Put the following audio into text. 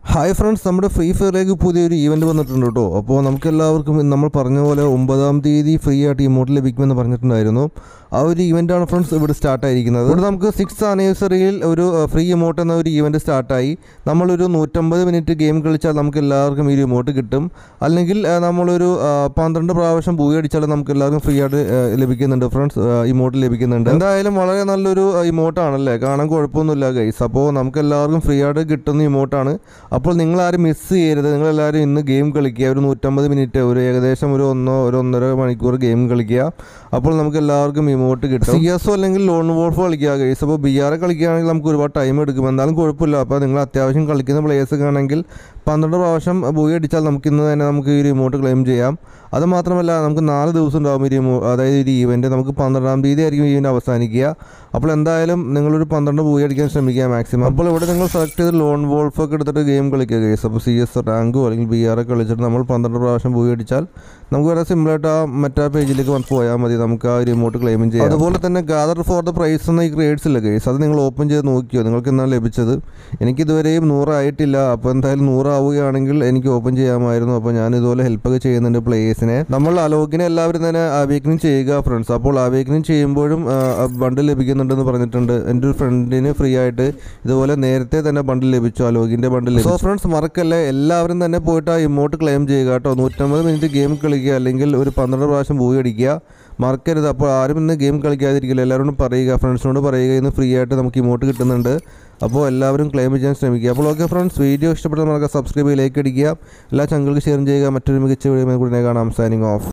hi friends നമ്മുടെ free ഫയറിലേക്ക് പുതിയൊരു ഈവൻറ്റ് വന്നിട്ടുണ്ട് കേട്ടോ അപ്പോൾ നമുക്ക് എല്ലാവർക്കും നമ്മൾ പറഞ്ഞ പോലെ ഒമ്പതാം തീയതി ഫ്രീ ആയിട്ട് ഇമോട്ട് ലഭിക്കുമെന്ന് പറഞ്ഞിട്ടുണ്ടായിരുന്നു ആ ഒരു ഈവൻ്റാണ് ഫ്രണ്ട്സ് ഇവിടെ സ്റ്റാർട്ട് ആയിരിക്കുന്നത് ഇവിടെ നമുക്ക് സിക്സ് ആനിവേഴ്സറിയിൽ ഒരു ഫ്രീ ഇമോട്ട് എന്ന ഒരു ഈവൻറ്റ് സ്റ്റാർട്ടായി നമ്മളൊരു നൂറ്റമ്പത് മിനിറ്റ് ഗെയിം കളിച്ചാൽ നമുക്ക് എല്ലാവർക്കും ഈ ഒരു ഇമോട്ട് കിട്ടും അല്ലെങ്കിൽ ആ, നമ്മളൊരു ആ, പന്ത്രണ്ട് പ്രാവശ്യം ബൂയി അടിച്ചാൽ നമുക്ക് എല്ലാവർക്കും ഫ്രീ ആയിട്ട് ആ, ലഭിക്കുന്നുണ്ട് ഫ്രണ്ട്സ് ഇമോട്ട് ലഭിക്കുന്നുണ്ട് എന്തായാലും വളരെ നല്ലൊരു ഇമോട്ടാണല്ലേ കാണാൻ കുഴപ്പമൊന്നുമില്ല ഗൈസ് അപ്പോൾ നമുക്ക് എല്ലാവർക്കും ഫ്രീ ആയിട്ട് കിട്ടുന്ന ഇമോട്ടാണ് അപ്പോൾ നിങ്ങൾ ആരും മിസ് ചെയ്യരുത് നിങ്ങൾ എല്ലാവരും ഇന്ന് ഗെയിം കളിക്കുക ഒരു നൂറ്റമ്പത് മിനിറ്റ് ഒരു ഏകദേശം ഒരു ഒന്നോ ഒരു ഒന്നര മണിക്കൂർ ഗെയിം കളിക്കുക അപ്പോൾ നമുക്ക് എല്ലാവർക്കും ഇമോട്ട് കിട്ടും സി എസ് ഒ അല്ലെങ്കിൽ ലോൺ വോൾഫ് കളിക്കുക ഗൈസ് അപ്പോൾ ബി ആർ കളിക്കുകയാണെങ്കിൽ നമുക്ക് ഒരുപാട് ടൈം എടുക്കും എന്തായാലും കുഴപ്പമില്ല അപ്പോൾ നിങ്ങൾ അത്യാവശ്യം കളിക്കുന്ന പ്ലേയേഴ്സ് ആണെങ്കിൽ പന്ത്രണ്ട് പ്രാവശ്യം ബൂയി അടിച്ചാൽ നമുക്ക് ഇന്ന് തന്നെ നമുക്ക് ഈ ഒരു ഇമോട്ട് ക്ലെയിം ചെയ്യാം അത് മാത്രമല്ല നമുക്ക് നാല് ദിവസം ഉണ്ടാകും ഈ റിമോ അതായത് ഒരു ഈവൻറ്റ് നമുക്ക് പന്ത്രണ്ടാം തീയതി ആയിരിക്കും ഈവൻറ്റ് അവസാനിക്കുക അപ്പോൾ എന്തായാലും നിങ്ങളൊരു പന്ത്രണ്ട് ബൂയി അടിക്കാൻ ശ്രമിക്കുക മാക്സിമം അപ്പോൾ ഇവിടെ നിങ്ങൾ സെലക്ട് ചെയ്ത് ലോൺ വോൾഫ് ഒക്കെ എടുത്തിട്ട് ഗെയിം കളിക്കുക ഗേസ് അപ്പോൾ സി എസ് റാങ്കോ അല്ലെങ്കിൽ ബി ആർ ഒക്കെ കളിച്ചിട്ട് നമ്മൾ പന്ത്രണ്ട് പ്രാവശ്യം ബൂയി അടിച്ചാൽ നമുക്ക് വളരെ സിമ്പിളായിട്ട് ആ മറ്റേ പേജിലേക്ക് വന്ന് പോയാൽ മതി നമുക്ക് ആ റിമോട്ട് ക്ലെയിം ചെയ്യാം അതുപോലെ തന്നെ ഗാദർ ഫോർ ദ പ്രൈസ് എന്ന ഈ ക്രേഡ്സ് ഇല്ല ഗേസ് അത് നിങ്ങൾ ഓപ്പൺ ചെയ്ത് നോക്കിയോ നിങ്ങൾക്ക് എന്താണ് ലഭിച്ചത് എനിക്കിതുവരെയും നൂറായിട്ടില്ല അപ്പോൾ എന്തായാലും നൂറാവുകയാണെങ്കിൽ എനിക്ക് ഓപ്പൺ ചെയ്യാമായിരുന്നു അപ്പോൾ ഞാൻ ഇതുപോലെ ഹെൽപ്പൊക്കെ ചെയ്യുന്നുണ്ട് പ്ലേയേഴ്സിനെ നമ്മൾ അലോക്കിനെ എല്ലാവരും തന്നെ അവേക്കനിങ് ചെയ്യുക ഫ്രണ്ട്സ് അപ്പോൾ അവേക്കനിങ് ചെയ്യുമ്പോഴും ബണ്ടിൽ ലഭിക്കുന്നുണ്ടെന്ന് പറഞ്ഞിട്ടുണ്ട് എൻ്റെ ഒരു ഫ്രണ്ടിന് ഫ്രീ ആയിട്ട് ഇതുപോലെ നേരത്തെ തന്നെ ബണ്ടിൽ ലഭിച്ചു അലോകിൻ്റെ ബണ്ടിൽ സോ ഫ്രണ്ട്സ് മറക്കല്ലേ എല്ലാവരും തന്നെ പോയിട്ട് ആ ഇമോട്ട് ക്ലെയിം ചെയ്യുക കേട്ടോ നൂറ്റമ്പത് മിനിറ്റ് ഗെയിം കളിക്കുക അല്ലെങ്കിൽ ഒരു പന്ത്രണ്ട് പ്രാവശ്യം പോയി അടിക്കുക മറക്കരുത് അപ്പോൾ ആരും ഇന്ന് ഗെയിം കളിക്കാതിരിക്കില്ല എല്ലാവരോടും പറയുക ഫ്രണ്ട്സിനോട് പറയുക ഇന്ന് ഫ്രീ ആയിട്ട് നമുക്ക് ഇമോട്ട് കിട്ടുന്നുണ്ട് അപ്പോൾ എല്ലാവരും ക്ലെയിം ചെയ്യാൻ ശ്രമിക്കുക അപ്പോൾ ഓക്കെ ഫ്രണ്ട്സ് വീഡിയോ ഇഷ്ടപ്പെട്ടാൽ നമുക്ക് സബ്സ്ക്രൈബ് ലൈക്ക് അടിക്കുക എല്ലാ ചങ്കൾക്ക് ഷെയർ ചെയ്യുക മറ്റൊരു മികച്ച വീഡിയോ കൂടി കാണാം സൈനിങ് ഓഫ്